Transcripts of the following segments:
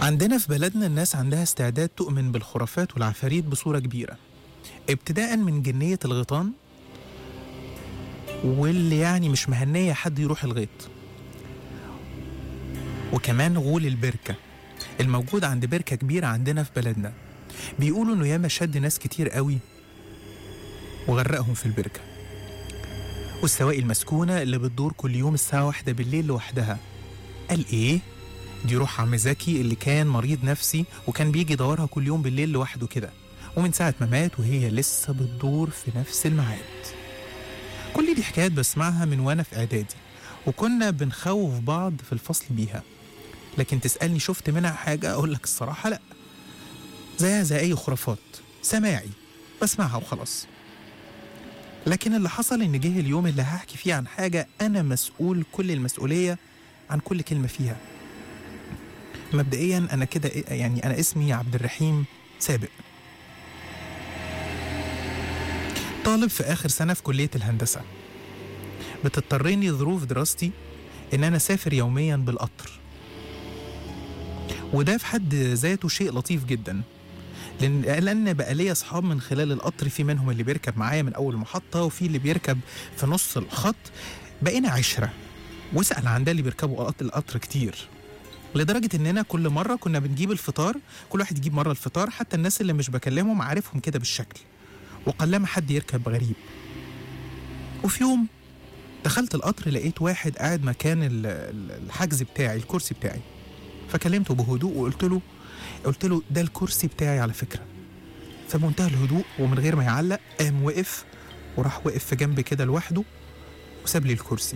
عندنا في بلدنا الناس عندها استعداد تؤمن بالخرافات والعفاريت بصورة كبيرة ابتداء من جنية الغيطان واللي يعني مش مهنية حد يروح الغيط وكمان غول البركة الموجود عند بركة كبيرة عندنا في بلدنا بيقولوا انه ياما شد ناس كتير قوي وغرقهم في البركة والسواقي المسكونة اللي بتدور كل يوم الساعة واحدة بالليل لوحدها قال ايه؟ دي روح عم زكي اللي كان مريض نفسي وكان بيجي يدورها كل يوم بالليل لوحده كده ومن ساعة ما مات وهي لسه بتدور في نفس الميعاد كل دي حكايات بسمعها من وانا في اعدادي وكنا بنخوف بعض في الفصل بيها لكن تسألني شفت منها حاجة أقول لك الصراحة لأ زيها زي أي خرافات سماعي بسمعها وخلاص لكن اللي حصل إن جه اليوم اللي هحكي فيه عن حاجة أنا مسؤول كل المسؤولية عن كل كلمة فيها مبدئيا أنا كده إيه- يعني أنا اسمي عبد الرحيم سابق طالب في آخر سنة في كلية الهندسة بتضطرني ظروف دراستي إن أنا أسافر يوميا بالقطر وده في حد ذاته شيء لطيف جدا لان لان بقى ليا اصحاب من خلال القطر في منهم اللي بيركب معايا من اول محطه وفي اللي بيركب في نص الخط بقينا عشره واسال عن ده اللي بيركبوا القط- القطر كتير لدرجه اننا كل مره كنا بنجيب الفطار كل واحد يجيب مره الفطار حتى الناس اللي مش بكلمهم عارفهم كده بالشكل وقلما حد يركب غريب وفي يوم دخلت القطر لقيت واحد قاعد مكان ال- ال- الحجز بتاعي الكرسي بتاعي فكلمته بهدوء وقلت له قلت له ده الكرسي بتاعي على فكره فبمنتهى الهدوء ومن غير ما يعلق قام وقف وراح وقف في جنب كده لوحده وساب لي الكرسي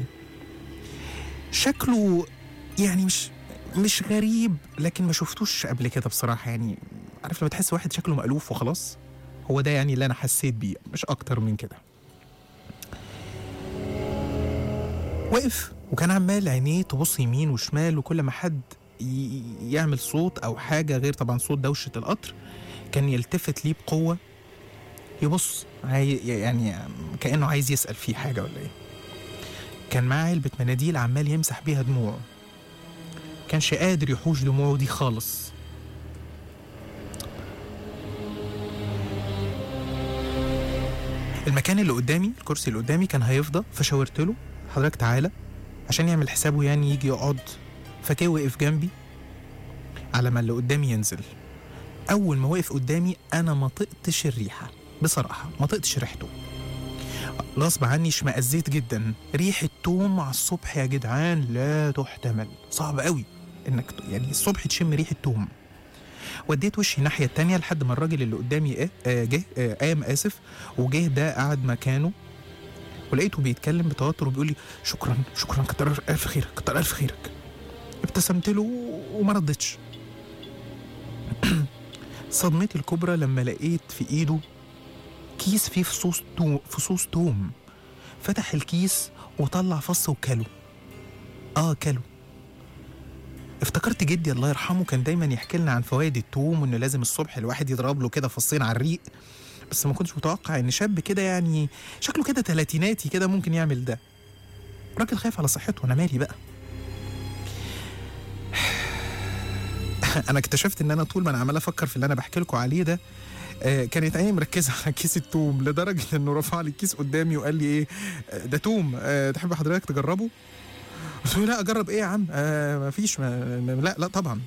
شكله يعني مش مش غريب لكن ما شفتوش قبل كده بصراحه يعني عارف لما تحس واحد شكله مألوف وخلاص هو ده يعني اللي انا حسيت بيه مش اكتر من كده وقف وكان عمال عينيه تبص يمين وشمال وكل ما حد ي- يعمل صوت او حاجه غير طبعا صوت دوشه القطر كان يلتفت ليه بقوه يبص عاي يعني كانه عايز يسال فيه حاجه ولا ايه كان معاه علبه مناديل عمال يمسح بيها دموعه كانش قادر يحوش دموعه دي خالص المكان اللي قدامي الكرسي اللي قدامي كان هيفضى فشاورت له حضرتك تعالى عشان يعمل حسابه يعني يجي يقعد فجه وقف جنبي على ما اللي قدامي ينزل اول ما وقف قدامي انا ما طقتش الريحه بصراحه ما طقتش ريحته غصب عني اشمئزيت جدا ريحه توم على الصبح يا جدعان لا تحتمل صعب قوي انك ت- يعني الصبح تشم ريحه توم وديت وشي الناحيه التانية لحد ما الراجل اللي قدامي إيه آه جه آه قام اسف وجه ده قعد مكانه ولقيته بيتكلم بتوتر وبيقول لي شكرا شكرا كتر الف خيرك كتر الف خيرك ابتسمت له وما ردتش صدمتي الكبرى لما لقيت في ايده كيس فيه فصوص توم فصوص توم فتح الكيس وطلع فص وكله اه كله افتكرت جدي الله يرحمه كان دايما يحكي لنا عن فوائد التوم وانه لازم الصبح الواحد يضرب له كده فصين على الريق بس ما كنتش متوقع ان شاب كده يعني شكله كده تلاتيناتي كده ممكن يعمل ده راجل خايف على صحته انا مالي بقى انا اكتشفت ان انا طول ما انا عمال افكر في اللي انا بحكي لكم عليه ده آه، كانت عيني مركزه على كيس التوم لدرجه انه رفع لي الكيس قدامي وقال لي ايه آه، ده توم آه، تحب حضرتك تجربه؟ قلت له لا اجرب ايه يا عم؟ آه ما فيش ما ما- لا لا طبعا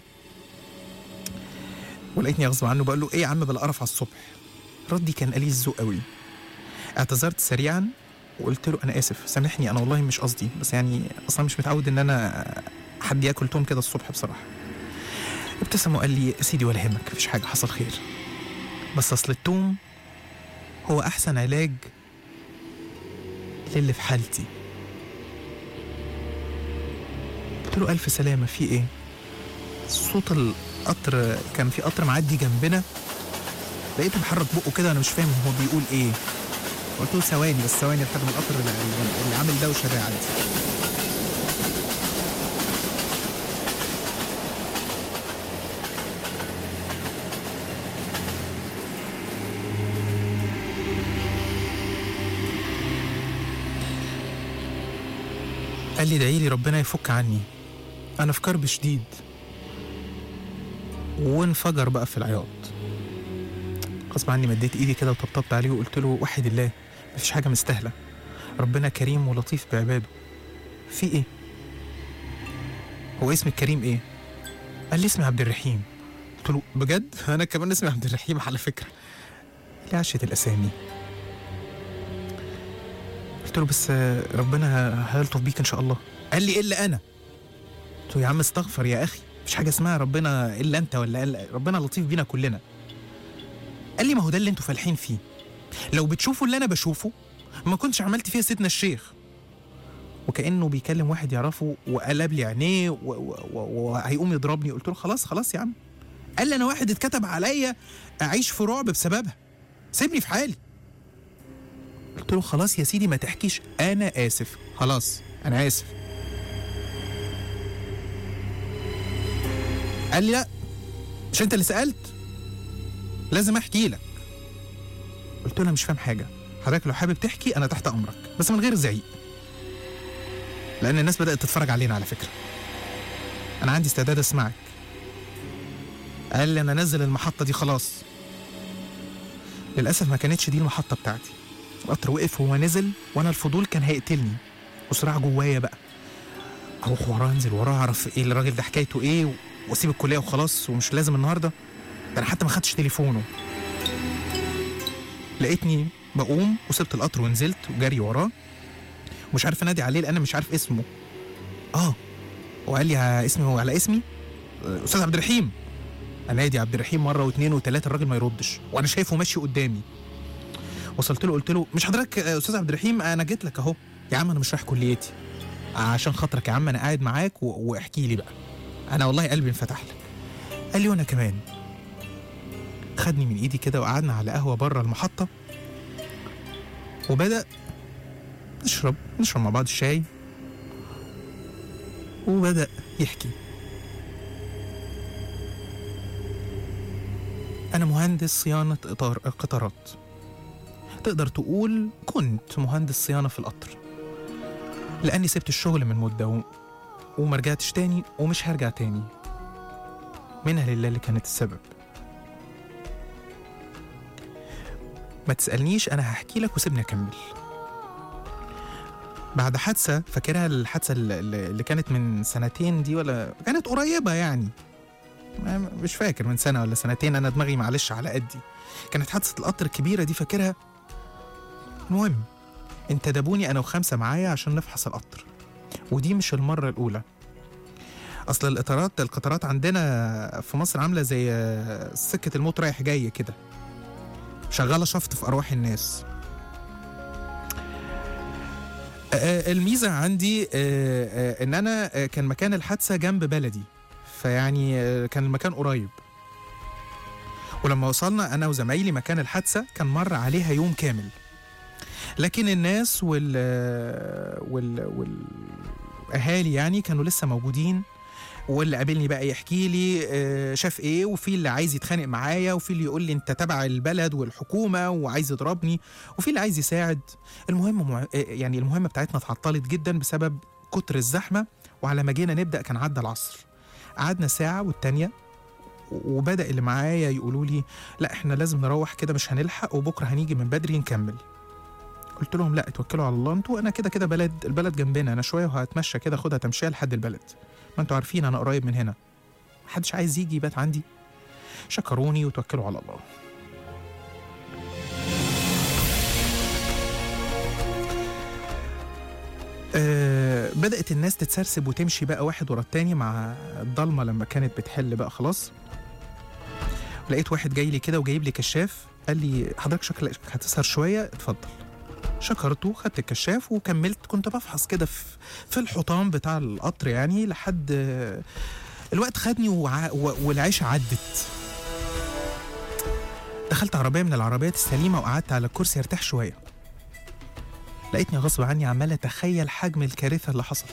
ولقيتني غصب عنه بقول له ايه يا عم بلا قرف على الصبح ردي كان قليل الذوق قوي اعتذرت سريعا وقلت له انا اسف سامحني انا والله مش قصدي بس يعني اصلا مش متعود ان انا حد ياكل توم كده الصبح بصراحه ابتسم وقال لي يا سيدي ولا يهمك مفيش حاجه حصل خير بس اصل التوم هو احسن علاج للي في حالتي قلت له الف سلامه في ايه صوت القطر كان في قطر معدي جنبنا لقيته محرك بقه كده انا مش فاهم هو بيقول ايه قلت له ثواني بس ثواني لحد ما القطر اللي, اللي عامل دوشه ده يعدي قال لي ادعي لي ربنا يفك عني انا في كرب شديد وانفجر بقى في العياط غصب عني مديت ايدي كده وطبطبت عليه وقلت له وحد الله مفيش حاجه مستاهله ربنا كريم ولطيف بعباده في ايه هو اسم الكريم ايه قال لي اسمي عبد الرحيم قلت له بجد انا كمان اسمي عبد الرحيم على فكره قال لي عشت الاسامي قلت له بس آه، ربنا هيلطف بيك ان شاء الله قال لي الا انا قلت له يا عم استغفر يا اخي مفيش حاجه اسمها ربنا الا انت ولا إلا ربنا لطيف بينا كلنا قال لي ما هو ده اللي انتوا فالحين فيه لو بتشوفوا اللي انا بشوفه ما كنتش عملت فيها سيدنا الشيخ وكانه بيكلم واحد يعرفه وقلب لي عينيه و- و- و- وهيقوم يضربني قلت له خلاص خلاص يا عم قال لي انا واحد اتكتب عليا اعيش في رعب بسببها سيبني في حالي قلت له خلاص يا سيدي ما تحكيش انا اسف خلاص انا اسف قال لي لا مش انت اللي سالت لازم احكي لك قلت له انا مش فاهم حاجه حضرتك لو حابب تحكي انا تحت امرك بس من غير زعيق لان الناس بدات تتفرج علينا على فكره انا عندي استعداد اسمعك قال لي انا نزل المحطه دي خلاص للاسف ما كانتش دي المحطه بتاعتي القطر وقف وهو نزل وانا الفضول كان هيقتلني وصراع جوايا بقى اروح وراه انزل وراه اعرف ايه الراجل ده حكايته ايه واسيب الكليه وخلاص ومش لازم النهارده ده انا حتى ما خدتش تليفونه لقيتني بقوم وسبت القطر ونزلت وجري وراه ومش عارف انادي عليه لان أنا مش عارف اسمه اه وقال لي ها اسمي هو على اسمي آه، استاذ عبد الرحيم انادي عبد الرحيم مره واثنين وثلاثه الراجل ما يردش وانا شايفه ماشي قدامي وصلت له قلت له مش حضرتك آه، استاذ عبد الرحيم انا جيت لك اهو يا عم انا مش رايح كليتي عشان خاطرك يا عم انا قاعد معاك و... واحكي لي بقى انا والله قلبي انفتح لك قال لي وانا كمان خدني من ايدي كده وقعدنا على قهوه بره المحطه وبدا نشرب نشرب مع بعض الشاي وبدا يحكي انا مهندس صيانه اطار قطارات تقدر تقول كنت مهندس صيانه في القطر لاني سبت الشغل من مده و... وما رجعتش تاني ومش هرجع تاني منها لله اللي كانت السبب ما تسألنيش أنا هحكي لك وسيبني أكمل بعد حادثة فاكرها الحادثة اللي اللي كانت من سنتين دي ولا كانت قريبة يعني ما- مش فاكر من سنة ولا سنتين أنا دماغي معلش على قدي كانت حادثة القطر الكبيرة دي فاكرها المهم انتدبوني أنا وخمسة معايا عشان نفحص القطر ودي مش المرة الأولى أصل القطارات القطارات عندنا في مصر عاملة زي آه، سكة الموت رايح جاي كده شغالة شفط في أرواح الناس آه، الميزة عندي آه، آه، إن أنا آه، كان مكان الحادثة جنب بلدي فيعني آه، كان المكان قريب ولما وصلنا أنا وزمايلي مكان الحادثة كان مر عليها يوم كامل لكن الناس وال وال والأهالي يعني كانوا لسه موجودين واللي قابلني بقى يحكي لي آه، شاف ايه وفي اللي عايز يتخانق معايا وفي اللي يقول لي انت تبع البلد والحكومه وعايز يضربني وفي اللي عايز يساعد المهم مع... آه، يعني المهمه بتاعتنا اتعطلت جدا بسبب كتر الزحمه وعلى ما جينا نبدا كان عدى العصر قعدنا ساعه والتانيه وبدا اللي معايا يقولوا لي لا احنا لازم نروح كده مش هنلحق وبكره هنيجي من بدري نكمل قلت لهم لا اتوكلوا على الله انتوا انا كده كده بلد البلد جنبنا انا شويه وهتمشى كده خدها تمشيه لحد البلد ما انتوا عارفين انا قريب من هنا محدش عايز يجي يبات عندي شكروني وتوكلوا على الله أه بدأت الناس تتسرسب وتمشي بقى واحد ورا التاني مع الضلمة لما كانت بتحل بقى خلاص لقيت واحد جاي لي كده وجايب لي كشاف قال لي حضرتك شكلك هتسهر شوية اتفضل شكرته خدت الكشاف وكملت كنت بفحص كده في في الحطام بتاع القطر يعني لحد آه، الوقت خدني وع... و... والعيشة عدت دخلت عربية من العربيات السليمة وقعدت على الكرسي ارتاح شوية لقيتني غصب عني عمال اتخيل حجم الكارثة اللي حصلت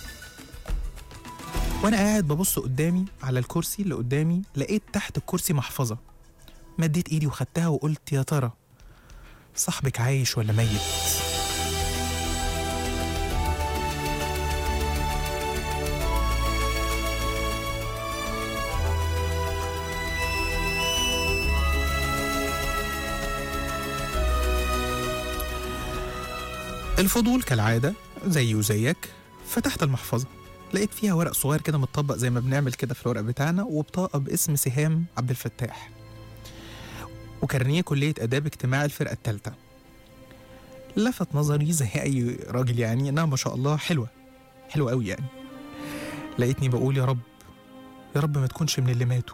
وانا قاعد ببص قدامي على الكرسي اللي قدامي لقيت تحت الكرسي محفظة مديت ايدي وخدتها وقلت يا ترى صاحبك عايش ولا ميت الفضول كالعادة زيي وزيك فتحت المحفظة لقيت فيها ورق صغير كده متطبق زي ما بنعمل كده في الورق بتاعنا وبطاقة باسم سهام عبد الفتاح وكارنيه كلية آداب اجتماع الفرقة التالتة لفت نظري زي أي راجل يعني إنها ما شاء الله حلوة حلوة أوي يعني لقيتني بقول يا رب يا رب ما تكونش من اللي ماتوا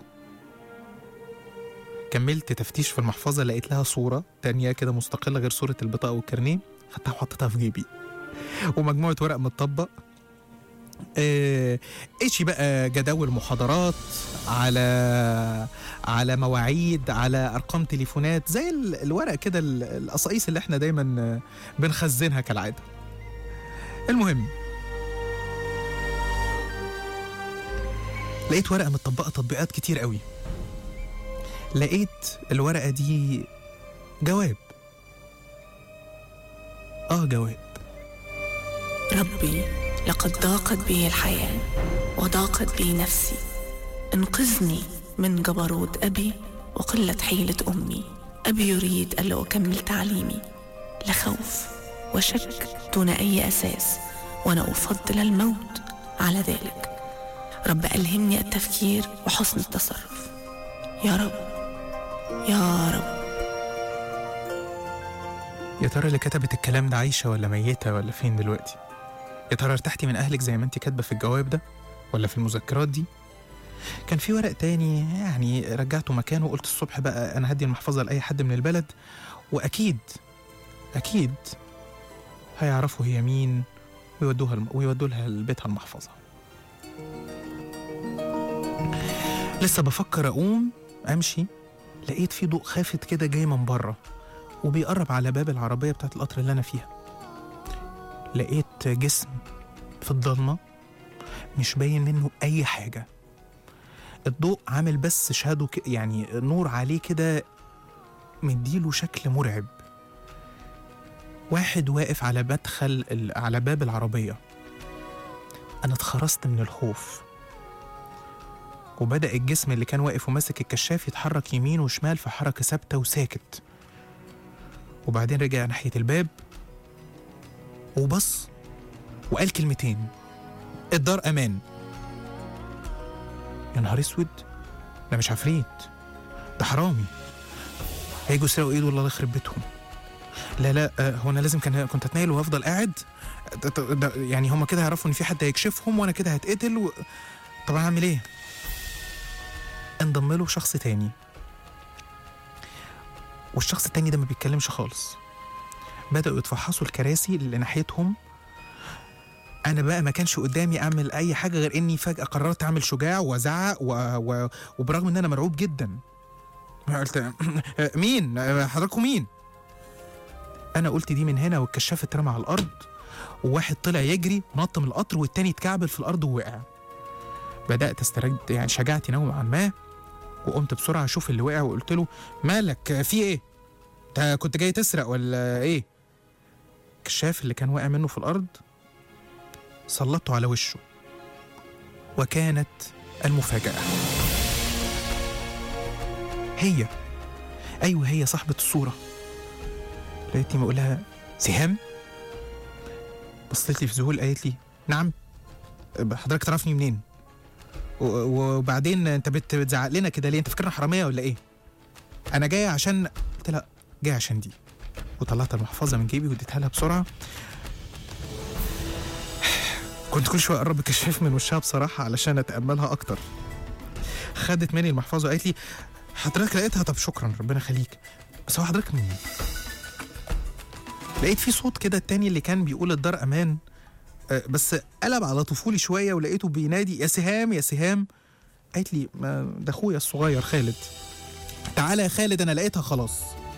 كملت تفتيش في المحفظة لقيت لها صورة تانية كده مستقلة غير صورة البطاقة والكارنيه خدتها وحطيتها في جيبي ومجموعة ورق متطبق آه، اشي بقى جداول محاضرات على على مواعيد على ارقام تليفونات زي ال- الورق كده ال- القصايص اللي احنا دايما آه، بنخزنها كالعاده المهم لقيت ورقه متطبقه تطبيقات كتير قوي لقيت الورقه دي جواب اه جواب ربي لقد ضاقت بي الحياة وضاقت بي نفسي انقذني من جبروت أبي وقلة حيلة أمي أبي يريد ألا أكمل تعليمي لخوف وشك دون أي أساس وأنا أفضل الموت على ذلك رب ألهمني التفكير وحسن التصرف يا رب يا رب يا ترى اللي كتبت الكلام ده عايشة ولا ميتة ولا فين دلوقتي؟ يا ترى ارتحتي من أهلك زي ما انت كاتبة في الجواب ده؟ ولا في المذكرات دي؟ كان في ورق تاني يعني رجعته مكانه وقلت الصبح بقى أنا هدي المحفظة لأي حد من البلد وأكيد أكيد هيعرفوا هي مين ويودوها الم... ويودوا لها لبيتها المحفظة لسه بفكر أقوم أمشي لقيت في ضوء خافت كده جاي من بره وبيقرب على باب العربية بتاعت القطر اللي أنا فيها لقيت جسم في الضلمة مش باين منه أي حاجة الضوء عامل بس شهاده ك... يعني نور عليه كده مديله شكل مرعب واحد واقف على مدخل ال... على باب العربية أنا اتخرست من الخوف وبدأ الجسم اللي كان واقف وماسك الكشاف يتحرك يمين وشمال في حركة ثابتة وساكت وبعدين رجع ناحية الباب وبص وقال كلمتين الدار أمان يا نهار اسود ده مش عفريت ده حرامي هيجوا يسرقوا ايده والله يخرب بيتهم لا لا آه، هو انا لازم كان كنت اتنقل وافضل قاعد ده- ده- ده- يعني هما كده هيعرفوا ان في حد هيكشفهم وانا كده هتقتل و... طب انا هعمل ايه انضم له شخص تاني والشخص التاني ده ما بيتكلمش خالص بدأوا يتفحصوا الكراسي اللي ناحيتهم أنا بقى ما كانش قدامي أعمل أي حاجة غير إني فجأة قررت أعمل شجاع وأزعق و... و... وبرغم إن أنا مرعوب جدا قلت مين حضراتكم مين أنا قلت دي من هنا والكشاف اترمى على الأرض وواحد طلع يجري نط من القطر والتاني اتكعبل في الأرض ووقع بدأت استرد يعني شجاعتي نوعا ما وقمت بسرعة أشوف اللي وقع وقلت له مالك في إيه؟ انت كنت جاي تسرق ولا ايه الكشاف اللي كان واقع منه في الارض سلطته على وشه وكانت المفاجاه هي ايوه هي صاحبه الصوره لقيتني بقول لها سهام بصت لي في ذهول قالت لي نعم حضرتك تعرفني منين و- وبعدين انت بت- بتزعق لنا كده ليه انت فاكرنا حراميه ولا ايه انا جاي عشان قلت لها جاي عشان دي وطلعت المحفظة من جيبي واديتها لها بسرعة كنت كل شوية أقرب الكشاف من وشها بصراحة علشان أتأملها أكتر خدت مني المحفظة وقالت لي حضرتك لقيتها طب شكرا ربنا يخليك بس هو حضرتك مين؟ لقيت في صوت كده التاني اللي كان بيقول الدار أمان آه، بس قلب على طفولي شوية ولقيته بينادي يا سهام يا سهام قالت لي ما ده أخويا الصغير خالد تعالى يا خالد أنا لقيتها خلاص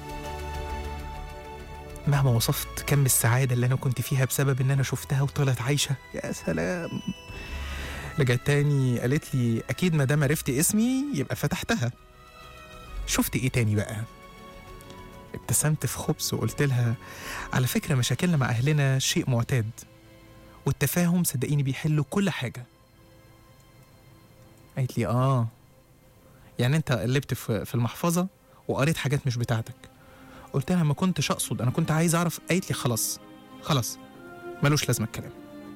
مهما وصفت كم السعادة اللي أنا كنت فيها بسبب إن أنا شفتها وطلعت عايشة يا سلام رجعت تاني قالت لي أكيد ما دام عرفتي اسمي يبقى فتحتها شفت إيه تاني بقى ابتسمت في خبز وقلت لها على فكرة مشاكلنا مع أهلنا شيء معتاد والتفاهم صدقيني بيحلوا كل حاجة قالت لي آه يعني أنت قلبت في في المحفظة وقريت حاجات مش بتاعتك قلت لها ما كنتش اقصد انا كنت عايز اعرف قالت لي خلاص خلاص ملوش لازمه الكلام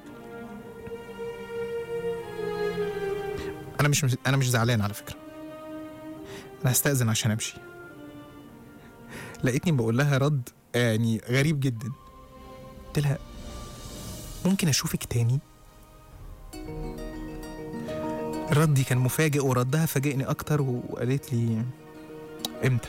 انا مش انا مش زعلان على فكره انا هستأذن عشان امشي لقيتني بقول لها رد يعني غريب جدا قلت لها ممكن اشوفك تاني الرد دي كان مفاجئ وردها فاجئني اكتر وقالت لي امتى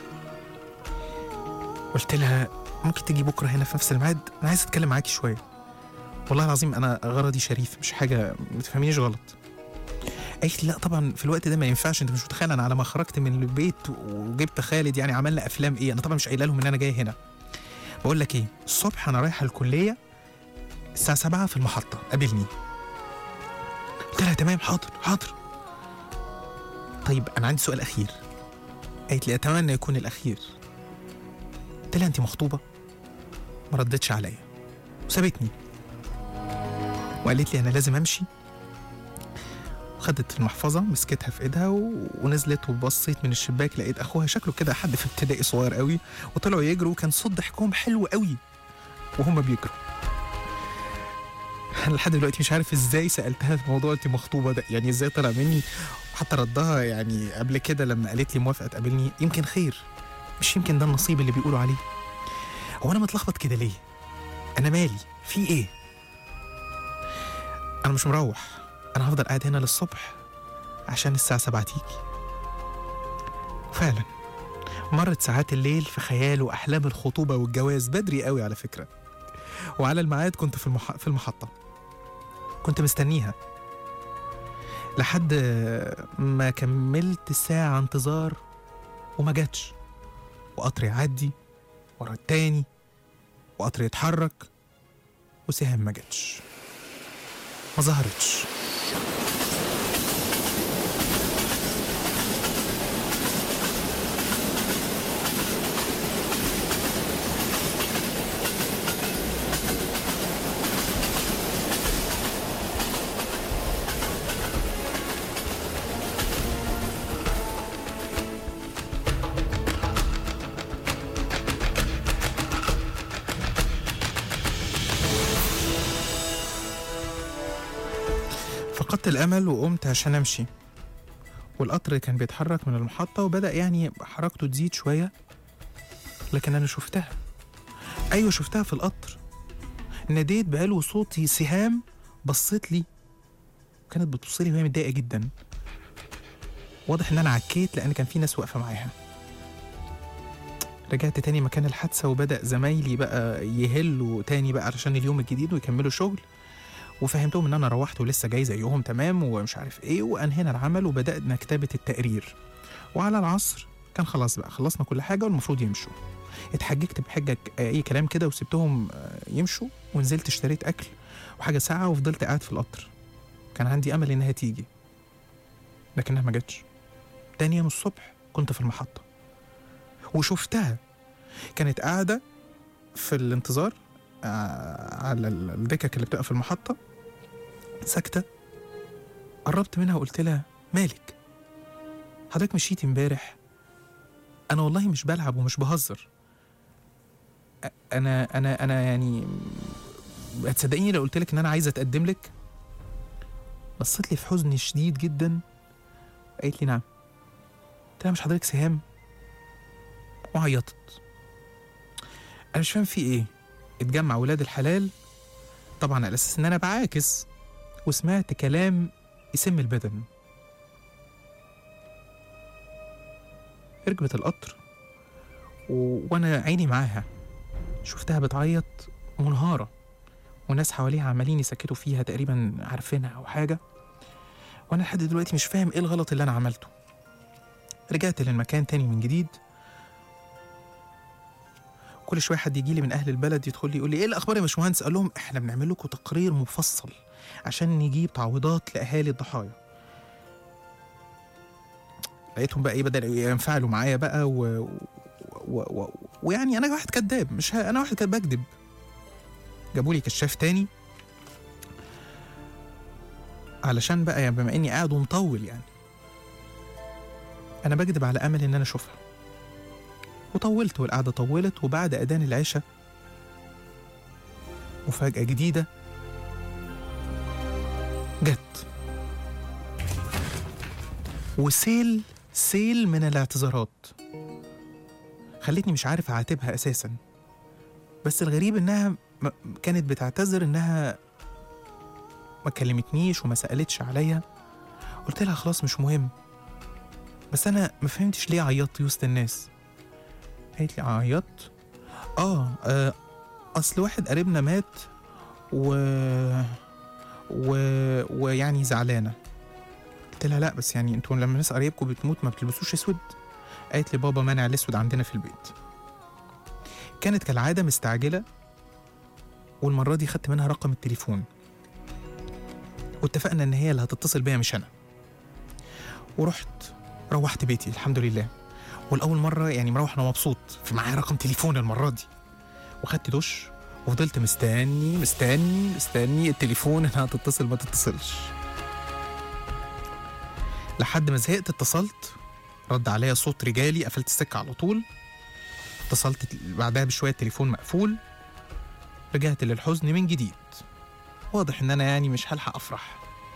قلت لها ممكن تيجي بكره هنا في نفس الميعاد انا عايز اتكلم معاكي شويه والله العظيم انا غرضي شريف مش حاجه ما تفهمينيش غلط قالت لي لا طبعا في الوقت ده ما ينفعش انت مش متخيل انا على ما خرجت من البيت وجبت خالد يعني عملنا افلام ايه انا طبعا مش قايله لهم ان انا جاي هنا بقول لك ايه الصبح انا رايحه الكليه الساعه 7 في المحطه قابلني قلت لها تمام حاضر حاضر طيب انا عندي سؤال اخير قالت لي اتمنى يكون الاخير قلت لها انت مخطوبه ما ردتش عليا وسابتني وقالت لي انا لازم امشي خدت المحفظة مسكتها في ايدها و... ونزلت وبصيت من الشباك لقيت اخوها شكله كده حد في ابتدائي صغير قوي وطلعوا يجروا وكان صوت ضحكهم حلو قوي وهم بيجروا انا لحد دلوقتي مش عارف ازاي سالتها في موضوع انت مخطوبه ده يعني ازاي طلع مني وحتى ردها يعني قبل كده لما قالت لي موافقه تقابلني يمكن خير مش يمكن ده النصيب اللي بيقولوا عليه هو انا متلخبط كده ليه انا مالي في ايه انا مش مروح انا هفضل قاعد هنا للصبح عشان الساعه 7 تيجي فعلا مرت ساعات الليل في خيال واحلام الخطوبه والجواز بدري قوي على فكره وعلى الميعاد كنت في المح... في المحطه كنت مستنيها لحد ما كملت ساعة انتظار وما جاتش وقطر يعدي ورا التاني وقطر يتحرك وسهام ما جاتش ما ظهرتش فقدت الأمل وقمت عشان أمشي والقطر كان بيتحرك من المحطة وبدأ يعني حركته تزيد شوية لكن أنا شفتها أيوة شفتها في القطر ناديت بعلو صوتي سهام بصت لي كانت بتبص لي وهي متضايقة جدا واضح إن أنا عكيت لأن كان في ناس واقفة معاها رجعت تاني مكان الحادثة وبدأ زمايلي بقى يهلوا تاني بقى علشان اليوم الجديد ويكملوا شغل وفهمتهم ان انا روحت ولسه جاي زيهم تمام ومش عارف ايه وانهينا العمل وبدانا كتابه التقرير وعلى العصر كان خلاص بقى خلصنا كل حاجه والمفروض يمشوا اتحججت بحجه اي كلام كده وسبتهم آه، يمشوا ونزلت اشتريت اكل وحاجه ساعه وفضلت قاعد في القطر كان عندي امل انها تيجي لكنها ما جاتش تاني يوم الصبح كنت في المحطه وشفتها كانت قاعده في الانتظار آه، على ال- الدكك اللي بتبقى في المحطه ساكتة قربت منها وقلت لها مالك حضرتك مشيتي امبارح انا والله مش بلعب ومش بهزر أ- انا انا انا يعني هتصدقيني لو قلت لك ان انا عايزه اتقدم لك بصيت لي في حزن شديد جدا قالت لي نعم قلت لها مش حضرتك سهام وعيطت انا مش فاهم في ايه اتجمع ولاد الحلال طبعا على اساس ان انا بعاكس وسمعت كلام يسم البدن ركبت القطر و... وانا عيني معاها شفتها بتعيط منهارة وناس حواليها عمالين يسكتوا فيها تقريبا عارفينها او حاجة وانا لحد دلوقتي مش فاهم ايه الغلط اللي انا عملته رجعت للمكان تاني من جديد كل شويه حد يجي لي من اهل البلد يدخل لي يقول لي ايه الاخبار يا باشمهندس اقول لهم احنا بنعمل لكم تقرير مفصل عشان نجيب تعويضات لاهالي الضحايا لقيتهم بقى ايه بدأوا ينفعلوا معايا بقى و... و... و... و... ويعني انا واحد كذاب مش ه... انا واحد كان بكذب جابوا لي كشاف تاني علشان بقى يعني بما اني قاعد ومطول يعني انا بكذب على امل ان انا اشوفها وطولت والقعده طولت وبعد اذان العشاء مفاجأة جديدة جت وسيل سيل من الاعتذارات خلتني مش عارف أعاتبها أساسا بس الغريب إنها م- كانت بتعتذر إنها ما كلمتنيش وما سألتش عليا قلت لها خلاص مش مهم بس أنا ما فهمتش ليه عيطت وسط الناس قالت لي عيطت آه, آه أصل واحد قريبنا مات و... و... ويعني زعلانة قلت لها لا بس يعني انتوا لما ناس قريبكم بتموت ما بتلبسوش اسود قالت لي بابا منع الاسود عندنا في البيت كانت كالعادة مستعجلة والمرة دي خدت منها رقم التليفون واتفقنا ان هي اللي هتتصل بيا مش انا ورحت روحت بيتي الحمد لله والاول مره يعني مروح انا مبسوط في معايا رقم تليفون المره دي وخدت دش وفضلت مستني مستني مستني التليفون انها تتصل ما تتصلش لحد ما زهقت اتصلت رد عليا صوت رجالي قفلت السكه على طول اتصلت بعدها بشويه التليفون مقفول رجعت للحزن من جديد واضح ان انا يعني مش هلحق افرح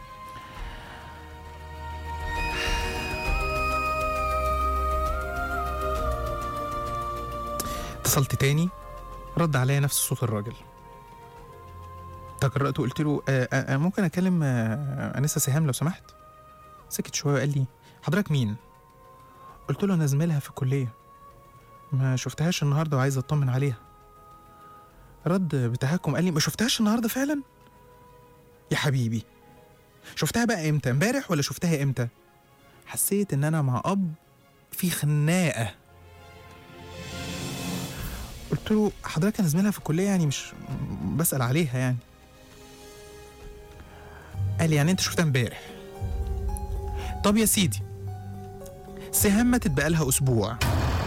اتصلت تاني رد عليا نفس صوت الراجل تجرأت وقلت له آه آه آه، ممكن اكلم آه انسه سهام لو سمحت سكت شويه وقال لي حضرتك مين قلت له انا زميلها في الكليه ما شفتهاش النهارده وعايز اطمن عليها رد بتهكم قال لي ما شفتهاش النهارده فعلا يا حبيبي شفتها بقى امتى امبارح ولا شفتها امتى حسيت ان انا مع اب في خناقه قلت له حضرتك انا زميلها في الكليه يعني مش بسال عليها يعني قال لي يعني انت شفتها امبارح طب يا سيدي سهام ماتت بقالها اسبوع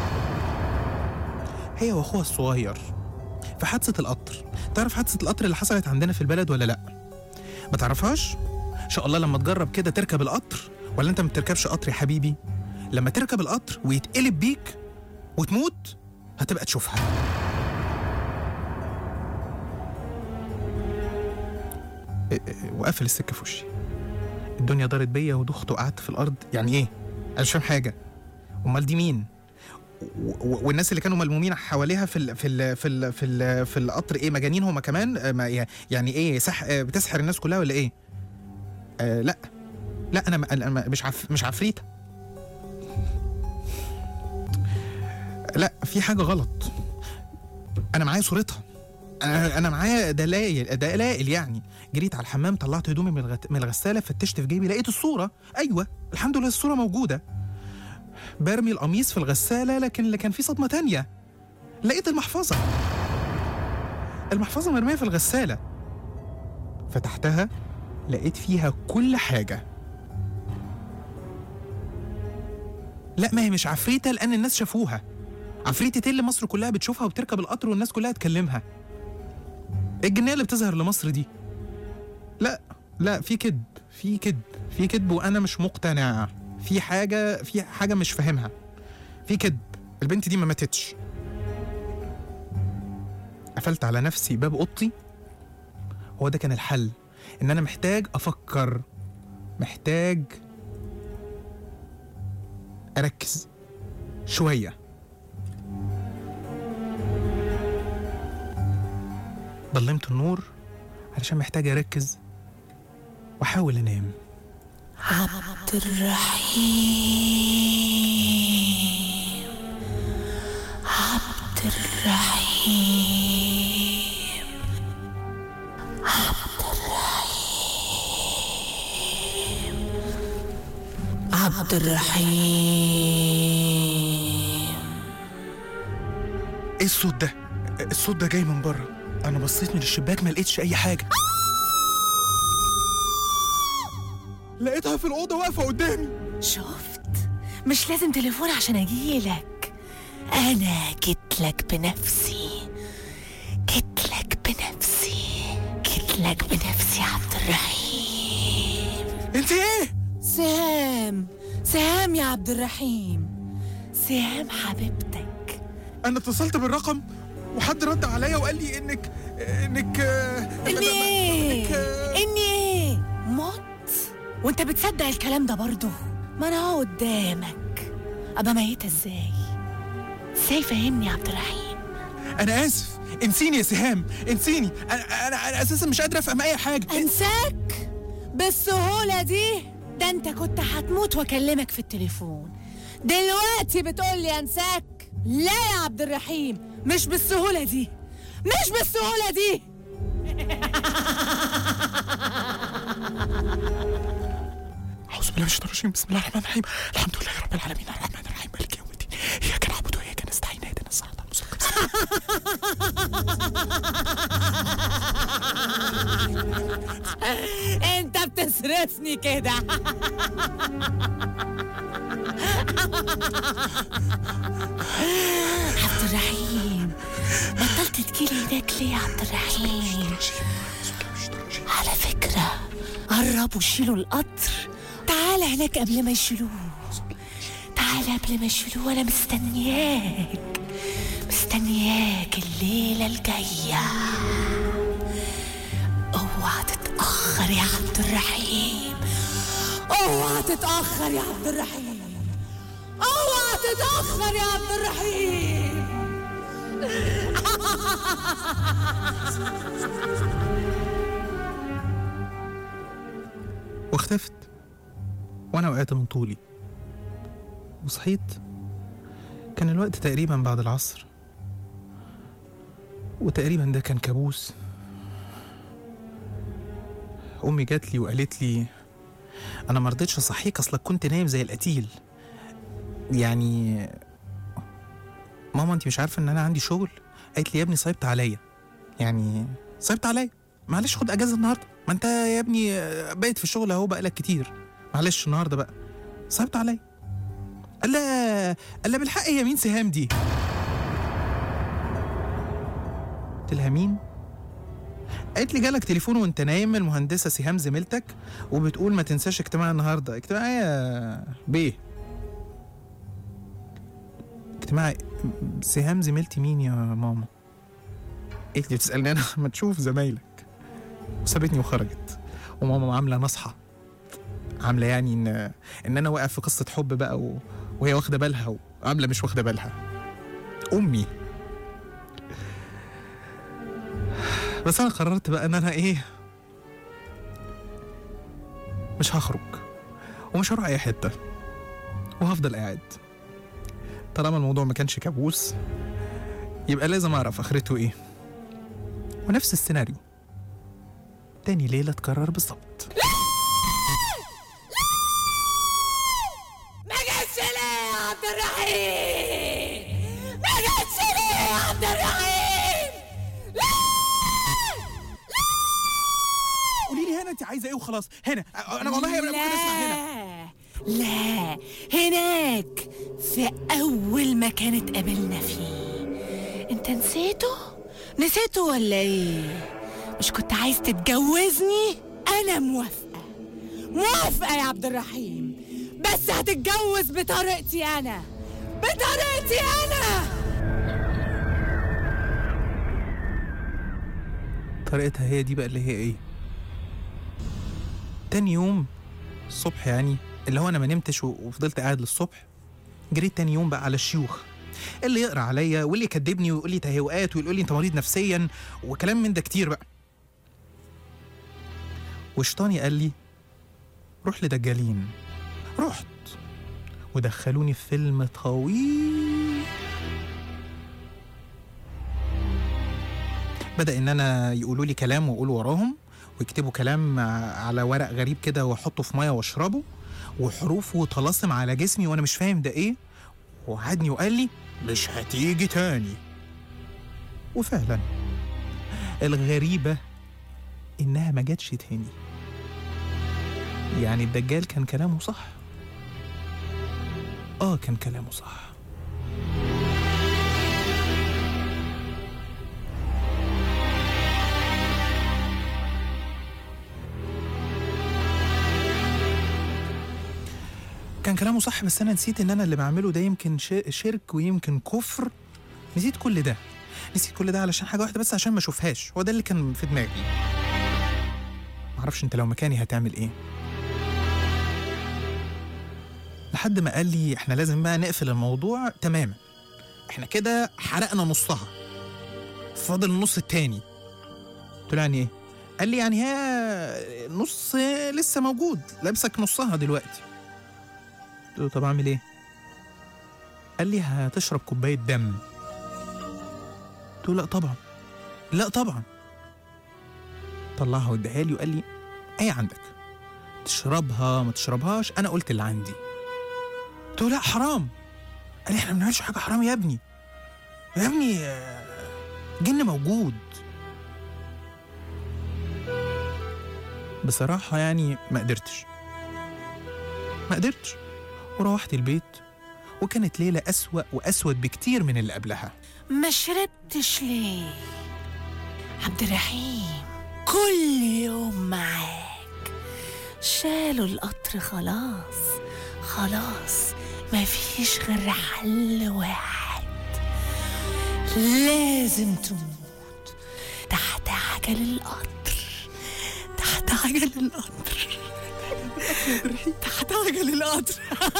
هي واخوها الصغير في حادثه القطر تعرف حادثه القطر اللي حصلت عندنا في البلد ولا لا ما تعرفهاش ان شاء الله لما تجرب كده تركب القطر ولا انت ما بتركبش قطر يا حبيبي لما تركب القطر ويتقلب بيك وتموت هتبقى تشوفها إيه إيه، وقفل السكه في وشي الدنيا دارت بيا ودخت وقعدت في الارض يعني ايه انا مش فاهم حاجه امال دي مين و- و- والناس اللي كانوا ملمومين حواليها في ال في ال في ال في, ال في القطر ايه مجانين هم كمان آه، ما ي- يعني ايه سح آه، بتسحر الناس كلها ولا ايه آه لا لا انا ما- أنا ما- مش عف مش عفريته لا في حاجه غلط انا معايا صورتها انا انا معايا دلائل دلائل يعني جريت على الحمام طلعت هدومي من الغت... من الغساله فتشت في جيبي لقيت الصوره ايوه الحمد لله الصوره موجوده برمي القميص في الغساله لكن اللي كان فيه صدمه تانية لقيت المحفظه المحفظه مرميه في الغساله فتحتها لقيت فيها كل حاجه لا ما هي مش عفريته لان الناس شافوها عفريتة اللي مصر كلها بتشوفها وبتركب القطر والناس كلها تكلمها إيه الجنيه اللي بتظهر لمصر دي لا لا في كذب في كذب في كذب وانا مش مقتنع في حاجه في حاجه مش فاهمها في كذب البنت دي ما ماتتش قفلت على نفسي باب اوضتي هو ده كان الحل ان انا محتاج افكر محتاج اركز شويه ضلمت النور علشان محتاج اركز واحاول انام عبد الرحيم عبد الرحيم عبد الرحيم عبد الرحيم ايه الصوت ده الصوت ده جاي من بره انا بصيت من الشباك ما لقيتش اي حاجه لقيتها في الاوضه واقفه قدامي شفت مش لازم تليفون عشان اجيلك انا جيتلك بنفسي جيتلك بنفسي جيتلك بنفسي يا عبد الرحيم انت ايه سهام سهام يا عبد الرحيم سهام حبيبتك انا اتصلت بالرقم وحد رد عليا وقال لي انك انك اني ايه اني ايه مت وانت بتصدق الكلام ده برضه ما انا اهو قدامك ابقى ميتة ازاي ازاي فهمني يا عبد الرحيم انا اسف انسيني يا سهام انسيني انا انا, أنا اساسا مش قادر افهم اي حاجه انساك بالسهولة دي ده انت كنت هتموت واكلمك في التليفون دلوقتي بتقولي انساك لا يا عبد الرحيم مش بالسهولة دي مش بالسهولة دي اعوذ بالله من الشيطان الرجيم بسم الله الرحمن الرحيم الحمد لله رب العالمين الرحمن الرحيم مالك يوم الدين اياك نعبد واياك نستعين اهدنا الصراط المستقيم انت بتصرفني كده عبد الرحيم بطلت تجيلي هناك ليه يا عبد الرحيم على فكرة قربوا شيلوا القطر تعال هناك قبل ما يشيلوه تعال قبل ما يشيلوه وانا مستنياك مستنياك الليلة الجاية اوعى تتأخر يا عبد الرحيم اوعى تتأخر يا عبد الرحيم اوعى تتأخر يا عبد الرحيم واختفت وانا وقعت من طولي وصحيت كان الوقت تقريبا بعد العصر وتقريبا ده كان كابوس امي جات لي وقالت لي انا ما رضيتش اصحيك اصلك كنت نايم زي القتيل يعني ماما انت مش عارفه ان انا عندي شغل قالت لي يا ابني صعبت عليا يعني صعبت عليا معلش خد اجازه النهارده ما انت يا ابني بايت في الشغل اهو بقالك كتير معلش النهارده بقى صعبت عليا قال لا قال لا بالحق هي مين سهام دي قلت لها مين قالت لي جالك تليفون وانت نايم المهندسه سهام زميلتك وبتقول ما تنساش اجتماع النهارده اجتماع ايه يا بيه اجتماع سهام زميلتي مين يا ماما قالت لي بتسالني انا ما تشوف زمايلك وسابتني وخرجت وماما عامله نصحى عامله يعني ان ان انا واقع في قصه حب بقى و... وهي واخده بالها وعامله مش واخده بالها امي بس انا قررت بقى ان انا ايه مش هخرج ومش هروح اي حته وهفضل قاعد طالما الموضوع ما كانش كابوس يبقى لازم اعرف اخرته ايه ونفس السيناريو تاني ليله اتكرر بالظبط ما جاتش ليه يا عبد الرحيم ما جاتش ليه يا عبد الرحيم قولي لي هنا انت عايزه ايه وخلاص هنا انا والله ممكن اسمع هنا لا لا هناك في أول مكان اتقابلنا فيه أنت نسيته؟ نسيته ولا إيه؟ مش كنت عايز تتجوزني؟ أنا موافقة موافقة يا عبد الرحيم بس هتتجوز بطريقتي أنا بطريقتي أنا طريقتها هي دي بقى اللي هي ايه تاني يوم الصبح يعني اللي هو انا ما نمتش و- وفضلت قاعد للصبح جريت تاني يوم بقى على الشيوخ اللي يقرا عليا واللي يكدبني ويقول لي تهيؤات ويقول لي انت مريض نفسيا وكلام من ده كتير بقى وشطاني قال لي روح لدجالين رحت ودخلوني في فيلم طويل بدأ إن أنا يقولوا لي كلام وأقول وراهم ويكتبوا كلام على ورق غريب كده وأحطه في مية وأشربه وحروف وطلاسم على جسمي وأنا مش فاهم ده إيه وعدني وقال لي مش هتيجي تاني وفعلا الغريبة إنها ما جاتش تاني يعني الدجال كان كلامه صح آه كان كلامه صح كان كلامه صح بس انا نسيت ان انا اللي بعمله ده يمكن ش- شرك ويمكن كفر نسيت كل ده نسيت كل ده علشان حاجه واحده بس عشان ما اشوفهاش هو ده اللي كان في دماغي معرفش انت لو مكاني هتعمل ايه لحد ما قال لي احنا لازم بقى نقفل الموضوع تماما احنا كده حرقنا نصها فاضل النص التاني قلت له يعني ايه قال لي يعني هي نص لسه موجود لابسك نصها دلوقتي قلت له طب اعمل ايه قال لي هتشرب كوبايه دم قلت له لا طبعا لا طبعا طلعها واداها لي وقال لي ايه عندك تشربها ما تشربهاش انا قلت اللي عندي قلت له لا حرام قال لي احنا ما بنعملش حاجه حرام يا ابني يا ابني آه، جن موجود بصراحة يعني ما قدرتش ما قدرتش وروحت البيت وكانت ليلة أسوأ وأسود بكتير من اللي قبلها ما شربتش ليه عبد الرحيم كل يوم معاك شالوا القطر خلاص خلاص ما فيش غير حل واحد لازم تموت تحت عجل القطر تحت عجل القطر تحت عجل القطر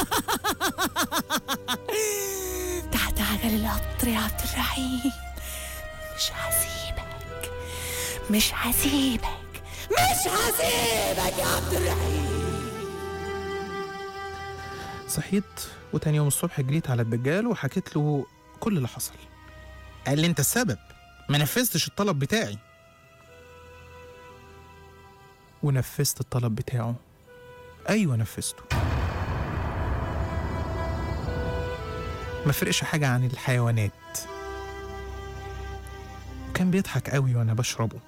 تحت عجل القطر يا عبد الرحيم مش هسيبك مش هسيبك مش هسيبك يا عبد الرحيم صحيت وتاني يوم الصبح جريت على الدجال وحكيت له كل اللي حصل قال لي انت السبب ما نفذتش الطلب بتاعي ونفذت الطلب بتاعه ايوه نفذته ما فرقش حاجة عن الحيوانات وكان بيضحك قوي وانا بشربه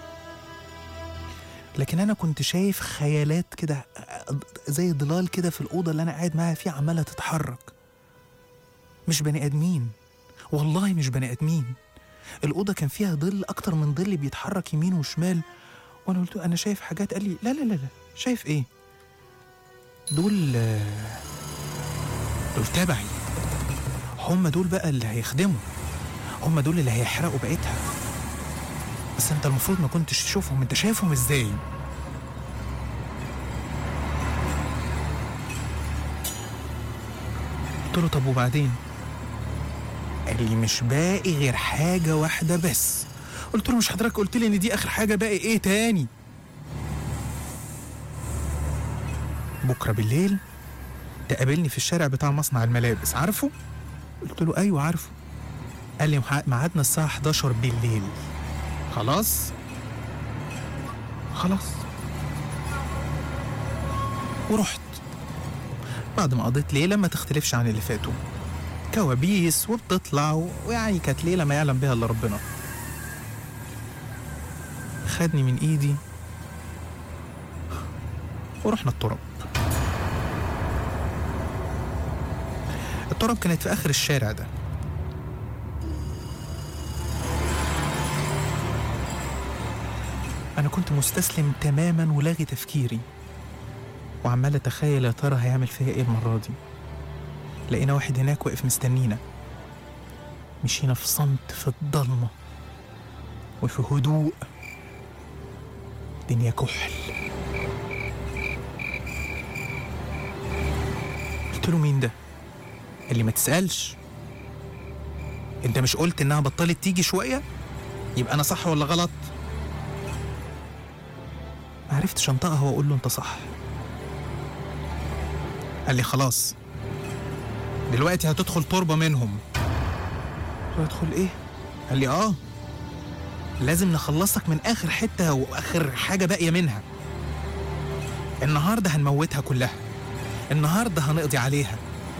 لكن انا كنت شايف خيالات كده زي ضلال كده في الاوضه اللي انا قاعد معاها فيها عماله تتحرك مش بني ادمين والله مش بني ادمين الاوضه كان فيها ظل اكتر من ظل بيتحرك يمين وشمال وانا قلت له انا شايف حاجات قال لي لا لا لا لا شايف ايه دول آه، دول تبعي هم دول بقى اللي هيخدموا هم دول اللي هيحرقوا بقيتها بس انت المفروض ما كنتش تشوفهم انت شايفهم ازاي قلت له طب وبعدين قال لي مش باقي غير حاجة واحدة بس قلت له مش حضرتك قلت لي ان دي اخر حاجة باقي ايه تاني بكرة بالليل تقابلني في الشارع بتاع مصنع الملابس عارفه قلت له ايوه عارفه قال لي مح- ميعادنا الساعة 11 بالليل خلاص خلاص ورحت بعد ما قضيت ليلة ما تختلفش عن اللي فاتوا كوابيس وبتطلع و- ويعني كانت ليلة ما يعلم بها إلا ربنا خدني من إيدي ورحنا التراب التراب كانت في آخر الشارع ده أنا كنت مستسلم تماما ولاغي تفكيري وعمال أتخيل يا ترى هيعمل فيا إيه المرة دي لقينا واحد هناك واقف مستنينا مشينا في صمت في الضلمة وفي هدوء دنيا كحل قلت له مين ده؟ قال لي ما تسألش انت مش قلت انها بطلت تيجي شوية؟ يبقى انا صح ولا غلط؟ ما عرفتش انطقها واقول له انت صح قال لي خلاص دلوقتي هتدخل تربة منهم قلت له ادخل ايه؟ قال لي اه لازم نخلصك من اخر حتة واخر حاجة باقية منها النهاردة هنموتها كلها النهاردة هنقضي عليها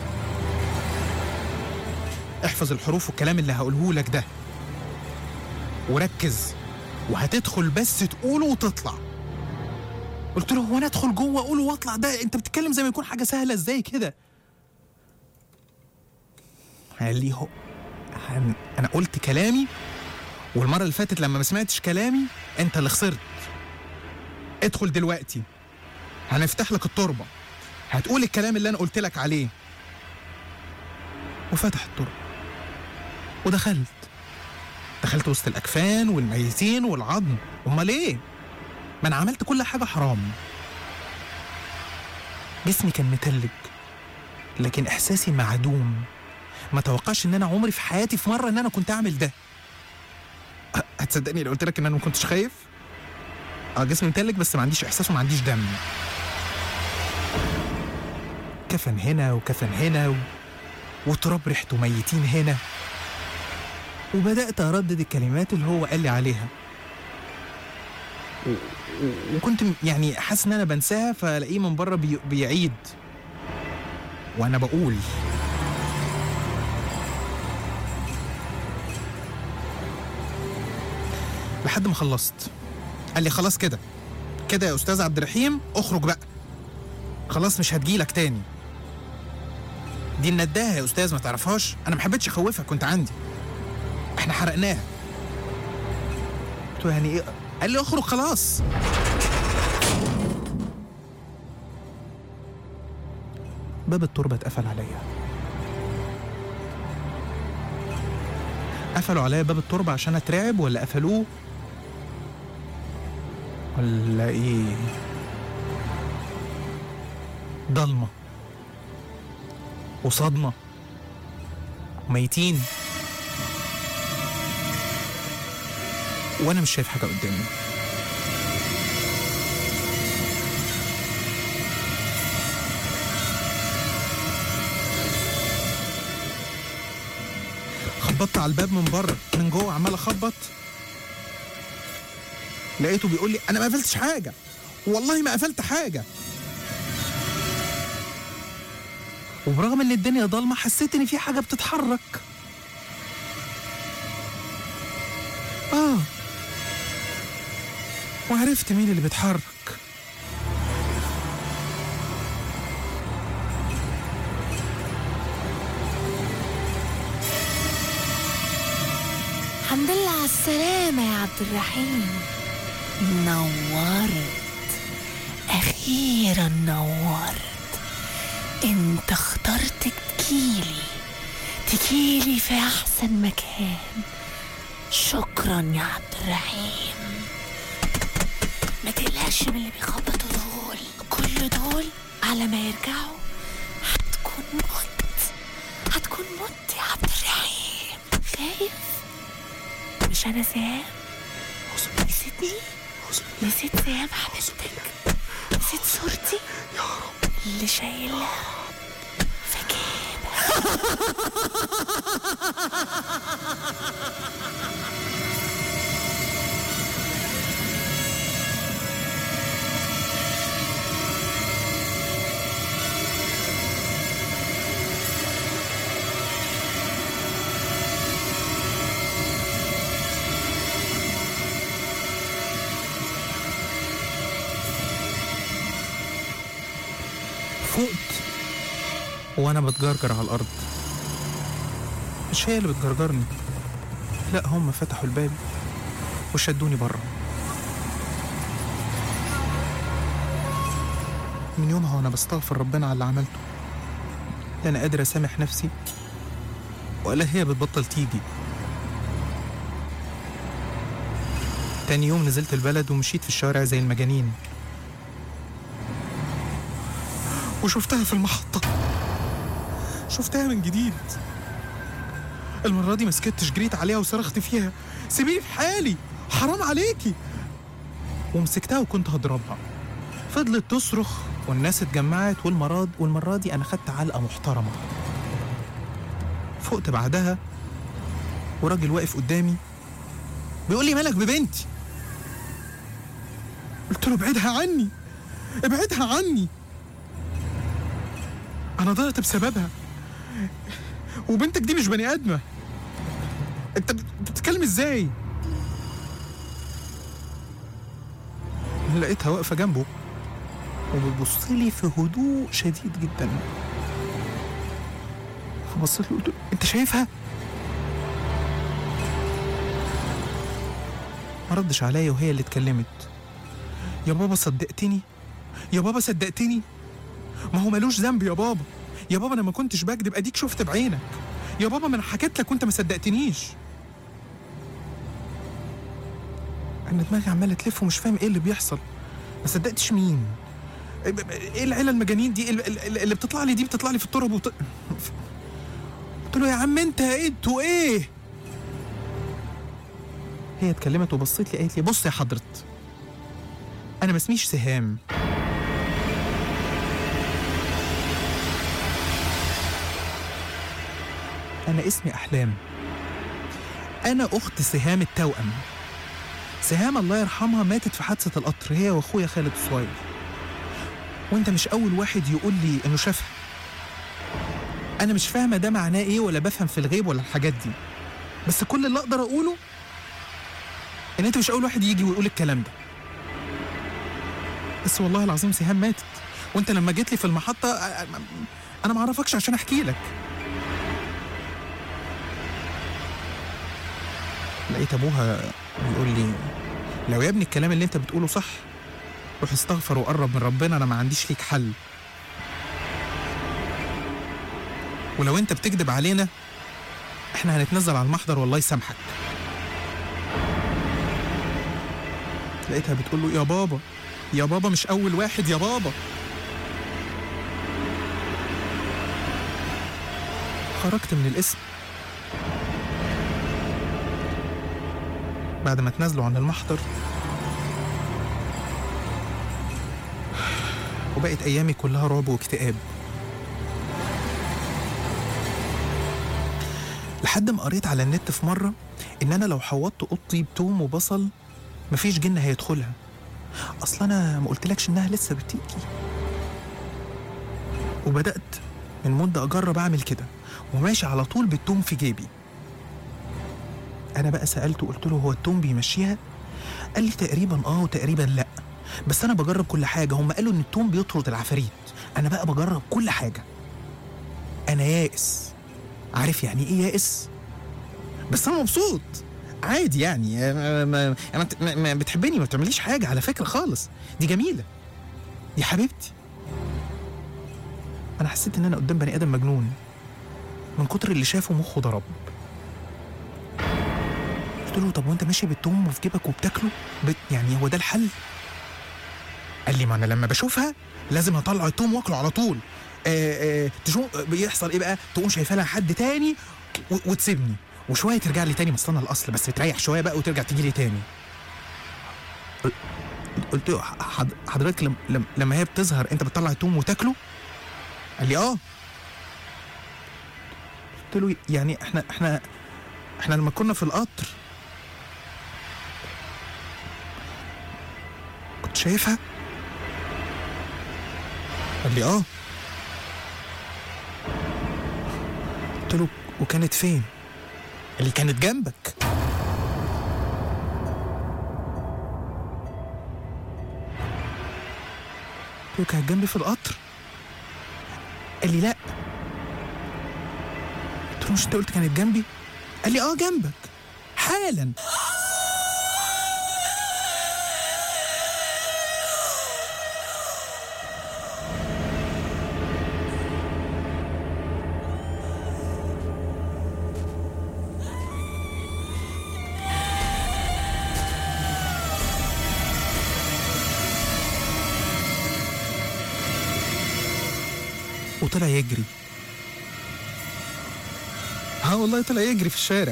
احفظ الحروف والكلام اللي هقوله لك ده وركز وهتدخل بس تقوله وتطلع قلت له هو انا ادخل جوه اقوله واطلع ده انت بتتكلم زي ما يكون حاجه سهله ازاي كده قال لي هو هن- انا قلت كلامي والمره اللي فاتت لما ما سمعتش كلامي انت اللي خسرت ادخل دلوقتي هنفتح لك التربه هتقول الكلام اللي انا قلت لك عليه وفتح التربه ودخلت دخلت وسط الاكفان والميتين والعظم امال ايه ما انا عملت كل حاجه حرام جسمي كان متلج لكن احساسي معدوم ما توقعش ان انا عمري في حياتي في مره ان انا كنت اعمل ده أه، هتصدقني لو قلت لك ان انا ما كنتش خايف اه جسمي متلج بس ما عنديش احساس وما عنديش دم كفن هنا وكفن هنا و... وتراب ريحته ميتين هنا وبدأت أردد الكلمات اللي هو قال لي عليها و... و... وكنت م- يعني حاسس إن أنا بنساها فلاقيه من بره بي... بيعيد وأنا بقول لحد ما خلصت قال لي خلاص كده كده يا أستاذ عبد الرحيم اخرج بقى خلاص مش هتجيلك تاني دي النداهة يا أستاذ ما تعرفهاش أنا ما حبيتش أخوفك كنت عندي احنا حرقناها قلت له يعني ايه قال لي اخرج خلاص باب التربة اتقفل عليا قفلوا عليا باب التربة عشان اترعب ولا قفلوه ولا ايه ضلمة وصدمة ميتين وانا مش شايف حاجه قدامي خبطت على الباب من بره من جوه عمال اخبط لقيته بيقول لي انا ما قفلتش حاجه والله ما قفلت حاجه وبرغم ان الدنيا ضلمه حسيت ان في حاجه بتتحرك اه وعرفت مين اللي بيتحرك الحمد لله على السلامة يا عبد الرحيم نورت أخيرا نورت انت اخترت تجيلي تجيلي في أحسن مكان شكرا يا عبد الرحيم ما تقلقش من اللي بيخبطوا دول كل دول على ما يرجعوا هتكون مت هتكون مت يا عبد الرحيم خايف مش انا سام نسيتني نسيت سام حبيبتك نسيت صورتي يا رب اللي شايلها في جيبك فقت وانا بتجرجر على الارض مش هي اللي بتجرجرني لا هم فتحوا الباب وشدوني بره من يومها وانا بستغفر ربنا على اللي عملته لا انا قادر اسامح نفسي ولا هي بتبطل تيجي تاني يوم نزلت البلد ومشيت في الشوارع زي المجانين وشفتها في المحطة شفتها من جديد المرة دي ما سكتش جريت عليها وصرخت فيها سيبيني في حالي حرام عليكي ومسكتها وكنت هضربها فضلت تصرخ والناس اتجمعت والمراد والمرة دي أنا خدت علقة محترمة فقت بعدها وراجل واقف قدامي بيقول لي مالك ببنتي قلت له ابعدها عني ابعدها عني انا ضعت بسببها وبنتك دي مش بني ادمه انت بت- بتتكلم ازاي لقيتها واقفه جنبه وبتبص لي في هدوء شديد جدا فبصيت له قلت له انت شايفها ما ردش عليا وهي اللي اتكلمت يا بابا صدقتني يا بابا صدقتني ما هو ملوش ذنب يا بابا يا بابا انا ما كنتش بكذب اديك شفت بعينك يا بابا ما انا حكيت لك وانت ما صدقتنيش انا دماغي عماله تلف ومش فاهم ايه اللي بيحصل ما صدقتش مين ايه العيله المجانين دي ال- ال- اللي بتطلع لي دي بتطلع لي في التراب وط... قلت له يا عم انت انتوا ايه هي اتكلمت وبصيت لي قالت لي بص يا حضرة انا ما اسميش سهام انا اسمي احلام انا اخت سهام التوأم سهام الله يرحمها ماتت في حادثة القطر هي واخويا خالد الصغير وانت مش اول واحد يقول لي انه شافها انا مش فاهمه ده معناه ايه ولا بفهم في الغيب ولا الحاجات دي بس كل اللي اقدر اقوله ان انت مش اول واحد يجي ويقول الكلام ده بس والله العظيم سهام ماتت وانت لما جيت لي في المحطه أ- أ- انا ما اعرفكش عشان احكي لك لقيت ابوها بيقول لي لو يا ابني الكلام اللي انت بتقوله صح روح استغفر وقرب من ربنا انا ما عنديش ليك حل ولو انت بتكذب علينا احنا هنتنزل على المحضر والله يسامحك لقيتها بتقول له يا بابا يا بابا مش اول واحد يا بابا خرجت من الاسم بعد ما تنازلوا عن المحضر وبقت ايامي كلها رعب واكتئاب لحد ما قريت على النت في مرة إن أنا لو حوضت أوضتي بتوم وبصل مفيش جن هيدخلها أصل أنا ما قلتلكش إنها لسه بتيجي وبدأت من مدة أجرب أعمل كده وماشي على طول بالتوم في جيبي أنا بقى سألته قلت له هو التوم بيمشيها؟ قال لي تقريبا آه وتقريبا لأ بس أنا بجرب كل حاجة هم قالوا إن التوم بيطرد العفاريت أنا بقى بجرب كل حاجة أنا يائس عارف يعني ايه يائس بس انا مبسوط عادي يعني ما, ما, ما, ما, ما بتحبني ما بتعمليش حاجه على فكره خالص دي جميله يا حبيبتي انا حسيت ان انا قدام بني ادم مجنون من كتر اللي شافه مخه ضرب قلت له طب وانت ماشي بالتوم وفي جيبك وبتاكله بت يعني هو ده الحل قال لي ما انا لما بشوفها لازم اطلع التوم واكله على طول آه آه تشوف بيحصل ايه بقى تقوم شايفها لها حد تاني و- وتسيبني وشويه ترجع لي تاني بس انا الاصل بس تريح شويه بقى وترجع تيجي لي تاني قل- قلت له حض- حضرتك لم لم لما هي بتظهر انت بتطلع التوم وتاكله قال لي اه قلت له يعني احنا احنا احنا لما كنا في القطر كنت شايفها قال لي اه قلت له وكانت فين قال لي كانت جنبك قلت له كانت جنبي في القطر قال لي لا قلت له مش انت قلت كانت جنبي قال لي اه جنبك حالا وطلع يجري ها والله طلع يجري في الشارع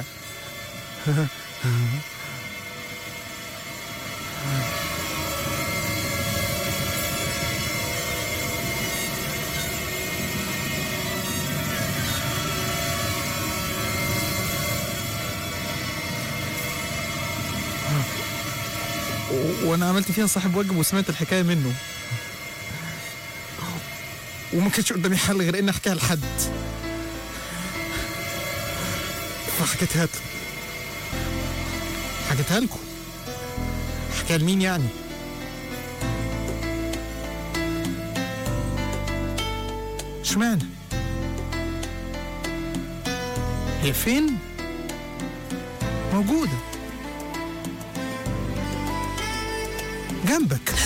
و- وانا عملت فيها صاحب واجب وسمعت الحكايه منه وما كانش قدامي حل غير اني احكيها لحد فحكيتها له حكيتها لكم حكيها لمين يعني اشمعنى هي فين موجودة جنبك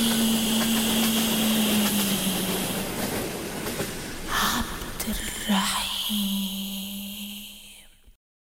حبيبي